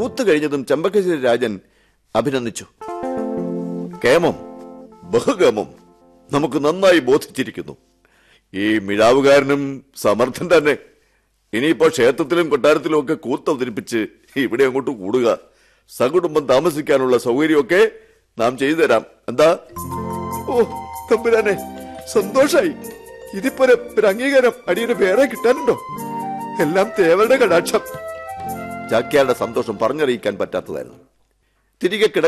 കൂത്തു കഴിഞ്ഞതും ചെമ്പക്കശ്ശേരി രാജൻ അഭിനന്ദിച്ചു കേമം ബഹുഗമം നമുക്ക് നന്നായി ബോധിച്ചിരിക്കുന്നു ഈ മിഴാവുകാരനും സമർത്ഥൻ തന്നെ ഇനിയിപ്പോ ക്ഷേത്രത്തിലും കൊട്ടാരത്തിലും ഒക്കെ കൂത്ത് അവതരിപ്പിച്ച് ഇവിടെ അങ്ങോട്ട് കൂടുക സകുടുംബം താമസിക്കാനുള്ള സൗകര്യമൊക്കെ നാം ചെയ്തു തരാം എന്താ ഓ തമ്പുരാനെ സന്തോഷായി ഇതിപ്പോ ഒരു ഒരു അംഗീകാരം അടിയൊരു വേറെ കിട്ടാനുണ്ടോ എല്ലാം തേവരുടെ കടാക്ഷം ചാക്യാരുടെ സന്തോഷം പറഞ്ഞറിയിക്കാൻ പറ്റാത്തതായിരുന്നു തിരികെ കിട